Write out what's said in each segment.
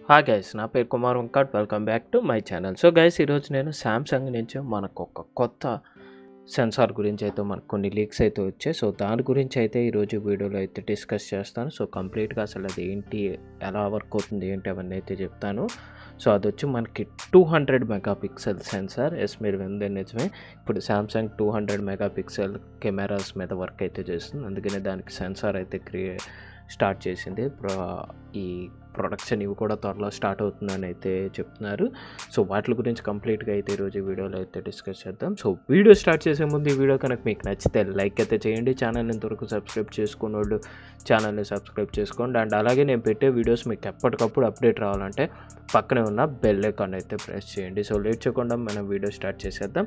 hi guys నా పేరు Kumar Venkat welcome back to my channel so guys ఈరోజు నేను శాంసంగ్ నుంచి మనకు ఒక కొత్త సెన్సార్ గురించి అయితే మనకు కొన్ని లీక్స్ అయితే వచ్చాయి సో దాని గురించి అయితే ఈరోజు వీడియోలో అయితే డిస్కస్ చేస్తాను సో కంప్లీట్గా అసలు అది ఏంటి ఎలా వర్క్ అవుతుంది ఏంటి అవన్నీ అయితే చెప్తాను సో అది వచ్చి మనకి two hundred megapixel sensor yes మీరు విందే నిజమే ఇప్పుడు Samsung two hundred megapixel cameras మీద వర్క్ అయితే చేస్తుంది అందుకనే దానికి సెన్సార్ అయితే క్రియే స్టార్ట్ చేసింది ప్ర- ఈ ప్రొడక్షన్ ఇవి కూడా త్వరలో స్టార్ట్ అవుతుందని అయితే చెప్తున్నారు సో వాటి గురించి కంప్లీట్గా అయితే ఈరోజు ఈ వీడియోలో అయితే డిస్కస్ చేద్దాం సో వీడియో స్టార్ట్ చేసే ముందు ఈ వీడియో కనుక మీకు నచ్చితే లైక్ అయితే చేయండి ఛానల్ ఇంతవరకు సబ్స్క్రైబ్ చేసుకున్న వాళ్ళు ఛానల్ని సబ్స్క్రైబ్ చేసుకోండి అండ్ అలాగే నేను పెట్టే వీడియోస్ మీకు ఎప్పటికప్పుడు అప్డేట్ రావాలంటే పక్కనే ఉన్న బెల్ ఐకాన్ అయితే ప్రెస్ చేయండి సో లేట్ చేయకుండా మనం వీడియో స్టార్ట్ చేసేద్దాం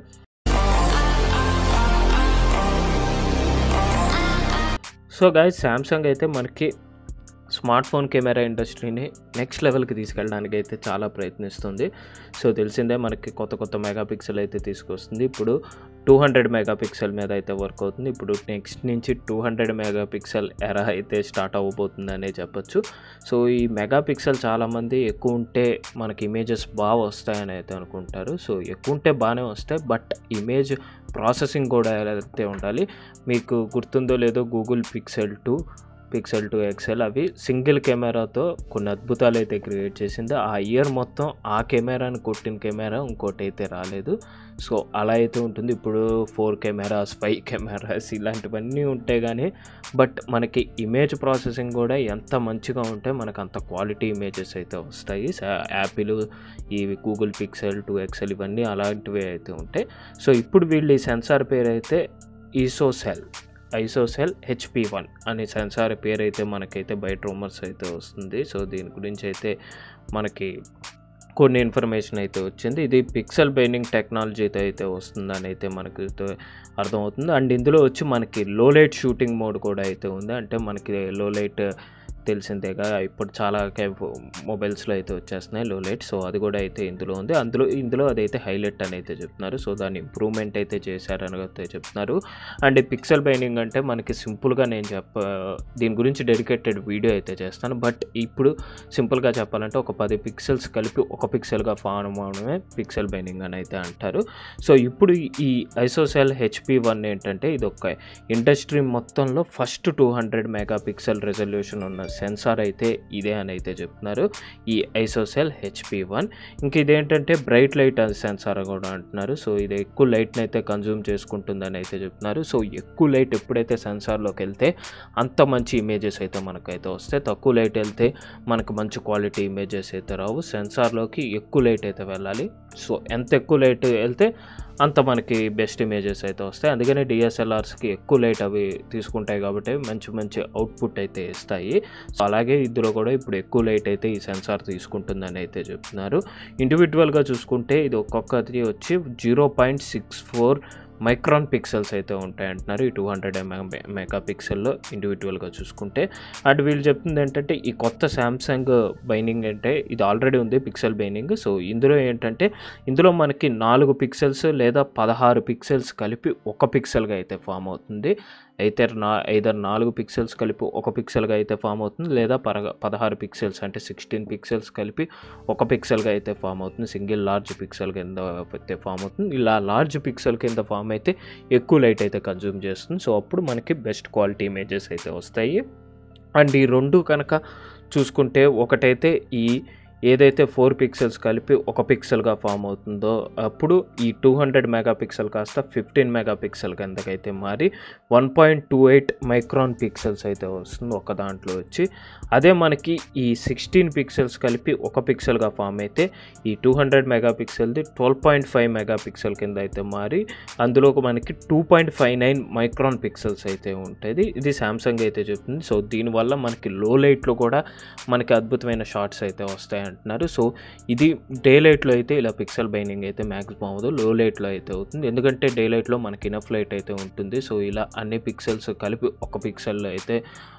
సో గాయస్ శాంసంగ్ అయితే మనకి స్మార్ట్ ఫోన్ కెమెరా ఇండస్ట్రీని నెక్స్ట్ లెవెల్కి తీసుకెళ్ళడానికి అయితే చాలా ప్రయత్నిస్తుంది సో తెలిసిందే మనకి కొత్త కొత్త మెగా పిక్సెల్ అయితే తీసుకొస్తుంది ఇప్పుడు టూ హండ్రెడ్ మెగా పిక్సెల్ మీద అయితే వర్క్ అవుతుంది ఇప్పుడు నెక్స్ట్ నుంచి టూ హండ్రెడ్ మెగా పిక్సెల్ ఎరా అయితే స్టార్ట్ అవ్వబోతుందనే చెప్పొచ్చు సో ఈ మెగా పిక్సెల్ చాలామంది ఎక్కువ ఉంటే మనకి ఇమేజెస్ బాగా వస్తాయని అయితే అనుకుంటారు సో ఎక్కువ ఉంటే బాగానే వస్తాయి బట్ ఇమేజ్ ప్రాసెసింగ్ కూడా అయితే ఉండాలి మీకు గుర్తుందో లేదో Google pixel two pixel two XL అవి సింగిల్ కెమెరాతో కొన్ని అద్భుతాలు అయితే క్రియేట్ చేసింది ఆ ఇయర్ మొత్తం ఆ కెమెరాని కొట్టిన కెమెరా ఇంకోటి అయితే రాలేదు సో అలా అయితే ఉంటుంది ఇప్పుడు ఫోర్ కెమెరాస్ ఫైవ్ కెమెరాస్ ఇలాంటివన్నీ ఉంటాయి కానీ బట్ మనకి ఇమేజ్ ప్రాసెసింగ్ కూడా ఎంత మంచిగా ఉంటే మనకు అంత క్వాలిటీ ఇమేజెస్ అయితే వస్తాయి యాపిల్ ఈ గూగుల్ పిక్సెల్ టూ ఎక్సెల్ ఇవన్నీ అలాంటివి అయితే ఉంటాయి సో ఇప్పుడు వీళ్ళు ఈ సెన్సార్ పేరు అయితే ఈసోసెల్ ఐసోసెల్ హెచ్పి వన్ అనే సెన్సార్ పేరు అయితే మనకైతే బయట రూమర్స్ అయితే వస్తుంది సో దీని గురించి అయితే మనకి కొన్ని ఇన్ఫర్మేషన్ అయితే వచ్చింది ఇది పిక్సెల్ బైండింగ్ టెక్నాలజీతో అయితే వస్తుందని అయితే మనకి అయితే అర్థమవుతుంది అండ్ ఇందులో వచ్చి మనకి లో లైట్ షూటింగ్ మోడ్ కూడా అయితే ఉంది అంటే మనకి లో లైట్ తెలిసిందేగా ఇప్పుడు చాలా మొబైల్స్లో అయితే వచ్చేస్తున్నాయి లో లైట్ సో అది కూడా అయితే ఇందులో ఉంది అందులో ఇందులో అదైతే హైలైట్ అని అయితే చెప్తున్నారు సో దాన్ని ఇంప్రూవ్మెంట్ అయితే చేశారని అయితే చెప్తున్నారు అండ్ పిక్సెల్ బైండింగ్ అంటే మనకి సింపుల్గా నేను చెప్ప దీని గురించి డెడికేటెడ్ వీడియో అయితే చేస్తాను బట్ ఇప్పుడు సింపుల్గా చెప్పాలంటే ఒక పది పిక్సెల్స్ కలిపి ఒక పిక్సెల్గా ఫామ్ అవడమే పిక్సెల్ బైండింగ్ అని అయితే అంటారు సో ఇప్పుడు ఈ ఐసోసెల్ హెచ్పి వన్ ఏంటంటే ఇది ఒక ఇండస్ట్రీ మొత్తంలో first two hundred megapixel resolution ఉన్న సెన్సార్ అయితే ఇదే అని అయితే చెప్తున్నారు ఈ ఐసోసెల్ హెచ్పి వన్ ఇంక ఇదేంటంటే బ్రైట్ లైట్ సెన్సార్ కూడా అంటున్నారు సో ఇది ఎక్కువ లైట్ని అయితే కన్జ్యూమ్ చేసుకుంటుందని అయితే చెప్తున్నారు సో ఎక్కువ లైట్ ఎప్పుడైతే సెన్సార్లోకి వెళ్తే అంత మంచి ఇమేజెస్ అయితే మనకైతే వస్తాయి తక్కువ లైట్ వెళ్తే మనకు మంచి క్వాలిటీ ఇమేజెస్ అయితే రావు సెన్సార్లోకి ఎక్కువ లైట్ అయితే వెళ్ళాలి సో ఎంత ఎక్కువ లైట్ వెళ్తే అంత మనకి బెస్ట్ ఇమేజెస్ అయితే వస్తాయి అందుకని డిఎస్ఎల్ఆర్స్కి ఎక్కువ లైట్ అవి తీసుకుంటాయి కాబట్టి మంచి మంచి అవుట్పుట్ అయితే ఇస్తాయి సో అలాగే ఇందులో కూడా ఇప్పుడు ఎక్కువ లైట్ అయితే ఈ సెన్సార్ తీసుకుంటుందని అయితే చెప్తున్నారు ఇండివిజువల్గా చూసుకుంటే ఇది ఒక్కొక్కటి వచ్చి zero point six four micron pixels అయితే ఉంటాయి అంటున్నారు ఈ టూ హండ్రెడ్ మెగా పిక్సెల్లో ఇండివిజువల్గా చూసుకుంటే అండ్ వీళ్ళు చెప్తుంది ఏంటంటే ఈ కొత్త శాంసంగ్ బైనింగ్ అంటే ఇది ఆల్రెడీ ఉంది పిక్సెల్ బైనింగ్ సో ఇందులో ఏంటంటే ఇందులో మనకి నాలుగు పిక్సెల్స్ లేదా పదహారు పిక్సెల్స్ కలిపి ఒక పిక్సెల్గా అయితే ఫామ్ అవుతుంది అయితే నా ఐదర్ నాలుగు పిక్సెల్స్ కలిపి ఒక పిక్సెల్గా అయితే ఫామ్ అవుతుంది లేదా పరగ పదహారు పిక్సెల్స్ అంటే సిక్స్టీన్ పిక్సెల్స్ కలిపి ఒక పిక్సెల్గా అయితే ఫామ్ అవుతుంది సింగిల్ లార్జ్ పిక్సెల్ కింద అయితే ఫామ్ అవుతుంది ఇలా లార్జ్ పిక్సెల్ కింద ఫామ్ అయితే ఎక్కువ లైట్ అయితే కన్జ్యూమ్ చేస్తుంది సో అప్పుడు మనకి బెస్ట్ క్వాలిటీ ఇమేజెస్ అయితే వస్తాయి అండ్ ఈ రెండు కనుక చూసుకుంటే ఒకటైతే ఈ ఏదైతే ఫోర్ పిక్సెల్స్ కలిపి ఒక పిక్సెల్గా ఫామ్ అవుతుందో అప్పుడు ఈ టూ హండ్రెడ్ మెగా పిక్సెల్ కాస్త ఫిఫ్టీన్ మెగా పిక్సెల్ కిందకైతే మారి one point two eight micron pixels అయితే వస్తుంది ఒక దాంట్లో వచ్చి అదే మనకి ఈ సిక్స్టీన్ పిక్సెల్స్ కలిపి ఒక పిక్సెల్గా ఫామ్ అయితే ఈ టూ హండ్రెడ్ మెగా పిక్సెల్ది twelve point five megapixel కింద అయితే మారి అందులో మనకి two point five nine micron pixels అయితే ఉంటుంది ఇది శాంసంగ్ అయితే చెప్తుంది సో దీనివల్ల మనకి లో లైట్లో కూడా మనకి అద్భుతమైన షార్ట్స్ అయితే వస్తాయి అంటున్నారు సో ఇది డే లైట్లో అయితే ఇలా పిక్సెల్ బైనింగ్ అయితే మ్యాక్సిమం అవ్వదు లో లైట్లో అయితే అవుతుంది ఎందుకంటే డే లైట్లో మనకి ఇనఫ్ లైట్ అయితే ఉంటుంది సో ఇలా అన్ని పిక్సెల్స్ కలిపి ఒక పిక్సెల్లో అయితే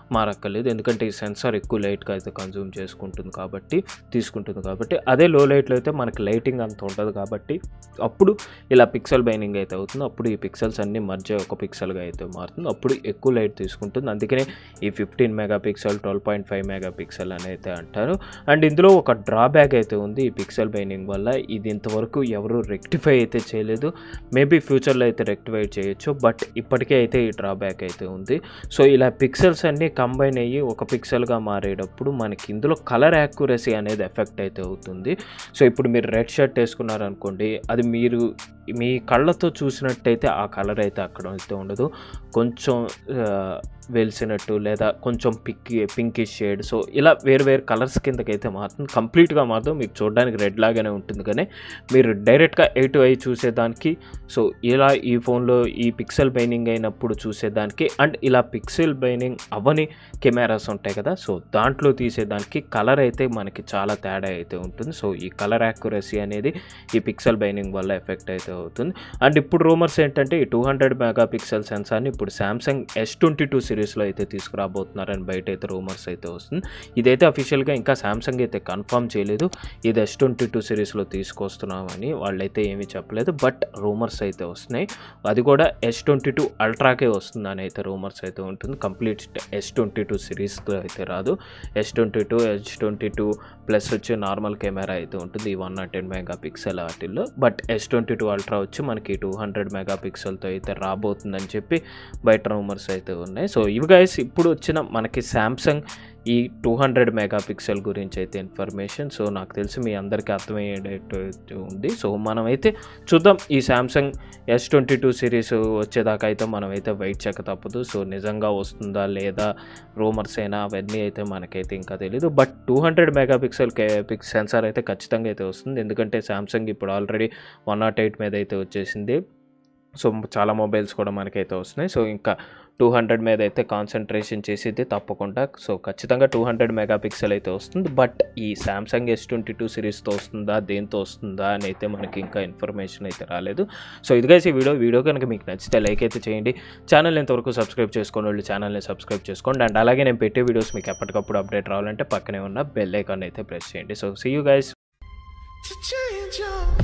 మారక్కర్లేదు ఎందుకంటే ఈ సెన్సార్ ఎక్కువ లైట్గా అయితే కన్జ్యూమ్ చేసుకుంటుంది కాబట్టి తీసుకుంటుంది కాబట్టి అదే లో లైట్లో అయితే మనకి లైటింగ్ అంత ఉంటుంది కాబట్టి అప్పుడు ఇలా పిక్సెల్ బైనింగ్ అయితే అవుతుంది అప్పుడు ఈ పిక్సెల్స్ అన్నీ మధ్య ఒక పిక్సెల్గా అయితే మారుతుంది అప్పుడు ఎక్కువ లైట్ తీసుకుంటుంది అందుకనే ఈ fifteen megapixel twelve point five megapixel అని అయితే అంటారు అండ్ ఇందులో ఒక డ్రాబ్యాక్ అయితే ఉంది ఈ పిక్సెల్ బైనింగ్ వల్ల ఇది ఇంతవరకు ఎవరు రెక్టిఫై అయితే చేయలేదు మేబీ ఫ్యూచర్లో అయితే రెక్టిఫై చేయొచ్చు బట్ ఇప్పటికే అయితే ఈ డ్రాబ్యాక్ అయితే ఉంది సో ఇలా పిక్సెల్స్ అన్నీ కంబైన్ అయ్యి ఒక పిక్సెల్గా మారేటప్పుడు మనకి ఇందులో కలర్ యాక్యురసీ అనేది ఎఫెక్ట్ అయితే అవుతుంది సో ఇప్పుడు మీరు రెడ్ షర్ట్ వేసుకున్నారనుకోండి అది మీరు మీ కళ్ళతో చూసినట్టయితే ఆ కలర్ అయితే అక్కడ అయితే ఉండదు కొంచెం ఆ, వెలిసినట్టు లేదా కొంచెం పిక్కి పింకిష్ షేడ్ సో ఇలా వేరు వేరు కలర్స్ కిందకైతే మారుతుంది కంప్లీట్గా మారదు మీకు చూడడానికి రెడ్ లాగానే ఉంటుంది కానీ మీరు డైరెక్ట్గా ఏ టు ఐ చూసేదానికి సో ఇలా ఈ ఫోన్లో ఈ పిక్సెల్ బైనింగ్ అయినప్పుడు చూసేదానికి అండ్ ఇలా పిక్సెల్ బైనింగ్ అవని కెమెరాస్ ఉంటాయి కదా సో దాంట్లో తీసేదానికి కలర్ అయితే మనకి చాలా తేడా అయితే ఉంటుంది సో ఈ కలర్ యాక్యురసీ అనేది ఈ పిక్సెల్ బైనింగ్ వల్ల ఎఫెక్ట్ అయితే అవుతుంది అండ్ ఇప్పుడు రూమర్స్ ఏంటంటే ఈ టూ హండ్రెడ్ మెగా పిక్సెల్ సెన్సార్ని ఇప్పుడు శాంసంగ్ ఎస్ ట్వంటీ టూ సిరీస్లో అయితే తీసుకురాబోతున్నారని బయట అయితే రూమర్స్ అయితే వస్తుంది ఇదైతే అఫీషియల్గా ఇంకా శాంసంగ్ అయితే కన్ఫర్మ్ చేయలేదు ఇది ఎస్ ట్వంటీ టూ సిరీస్లో తీసుకొస్తున్నామని వాళ్ళైతే ఏమీ చెప్పలేదు బట్ రూమర్స్ అయితే వస్తున్నాయి అది కూడా ఎస్ ట్వంటీ టూ అల్ట్రాకే వస్తుందని అయితే రూమర్స్ అయితే ఉంటుంది కంప్లీట్ ఎస్ ట్వంటీ టూ సిరీస్తో అయితే రాదు S twenty two S twenty two plus వచ్చి నార్మల్ కెమెరా అయితే ఉంటుంది ఈ one not ten megapixel వాటిల్లో but S twenty two ultra వచ్చి మనకి టూ హండ్రెడ్ మెగా పిక్సెల్తో అయితే రాబోతుందని చెప్పి బయట రూమర్స్ అయితే ఉన్నాయి సో ఇవి గైస్ ఇప్పుడు వచ్చిన మనకి శాంసంగ్ ఈ టూ హండ్రెడ్ మెగా పిక్సెల్ గురించి అయితే ఇన్ఫర్మేషన్ సో నాకు తెలిసి మీ అందరికీ అర్థమయ్యేటట్టు అయితే ఉంది సో మనమైతే చూద్దాం ఈ Samsung S twenty two series వచ్చేదాకా అయితే మనమైతే వెయిట్ చెక్క తప్పదు సో నిజంగా వస్తుందా లేదా రూమర్స్ అయినా అవన్నీ అయితే మనకైతే ఇంకా తెలియదు but two hundred megapixel pick sensor అయితే ఖచ్చితంగా అయితే వస్తుంది ఎందుకంటే శాంసంగ్ ఇప్పుడు ఆల్రెడీ వన్ నాట్ ఎయిట్ మీద అయితే వచ్చేసింది సో చాలా మొబైల్స్ కూడా మనకైతే వస్తున్నాయి సో ఇంకా టూ హండ్రెడ్ మీద అయితే కాన్సన్ట్రేషన్ చేసేది తప్పకుండా సో ఖచ్చితంగా టూ హండ్రెడ్ మెగా పిక్సెల్ అయితే వస్తుంది బట్ ఈ శాంసంగ్ ఎస్ ట్వంటీ టూ సిరీస్తో వస్తుందా దేంతో వస్తుందా అని అయితే మనకి ఇంకా ఇన్ఫర్మేషన్ అయితే రాలేదు సో ఇదిగా ఈ వీడియో వీడియో కనుక మీకు నచ్చితే లైక్ అయితే చేయండి ఛానల్ ఎంతవరకు సబ్స్క్రైబ్ చేసుకోండి వాళ్ళు ఛానల్ని సబ్స్క్రైబ్ చేసుకోండి అండ్ అలాగే నేను పెట్టే వీడియోస్ మీకు ఎప్పటికప్పుడు అప్డేట్ రావాలంటే పక్కనే ఉన్న బెల్ ఐకాన్ అయితే ప్రెస్ చేయండి so see you guys to change your